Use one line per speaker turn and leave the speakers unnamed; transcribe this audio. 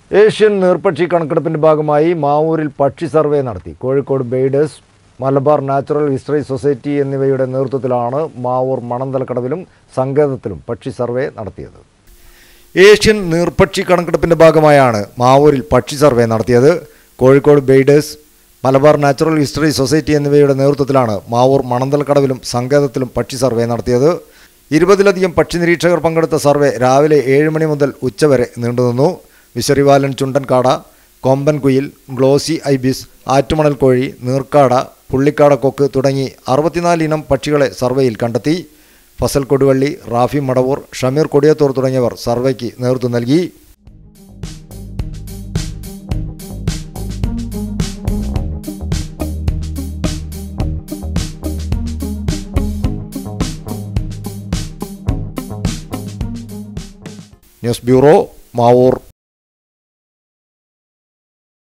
Asian നീർപക്ഷി കണക്കെടുപ്പിന്റെ ഭാഗമായി മാവൂരിൽ പക്ഷി survey നടത്തി Kozhikode birders Malabar natural history society എന്നിവയുടെ നേതൃത്വത്തിലാണ് മാവൂർ മണന്തലക്കടവിലും സങ്കേതത്തിലും പക്ഷി സർവേ നടത്തിയത് ഏഷ്യൻ നീർപക്ഷി കണക്കെടുപ്പിന്റെ ഭാഗമായാണ് മാവൂരിൽ പക്ഷി സർവേ നടത്തിയത് Kozhikode birders Malabar natural history society എന്നിവയുടെ നേതൃത്വത്തിലാണ് മാവൂർ മണന്തലക്കടവിലും സങ്കേതത്തിലും പക്ഷി സർവേ നടത്തിയത് ഇരുപതിലധികം പക്ഷി നിരീക്ഷകർ പങ്കെടുത്ത സർവേ രാവിലെ ഏഴ് മണി മുതൽ ഉച്ചവരെ നീണ്ടുനിന്നു വിശറിവാലൻ ചുണ്ടൻകാട കൊമ്പൻ കുയിൽ ഗ്ലോസി ഐബിസ് ആറ്റുമണൽ കോഴി നീർക്കാട പുള്ളിക്കാട കൊക്ക് തുടങ്ങി അറുപത്തിനാല് ഇനം പക്ഷികളെ സർവേയിൽ കണ്ടെത്തി ഫസൽ കൊടുവള്ളി റാഫി മടവൂർ ഷമീർ കൊടിയത്തൂർ തുടങ്ങിയവർ സർവേക്ക് നേതൃത്വം നൽകി ന്യൂസ് ബ്യൂറോ മാവൂർ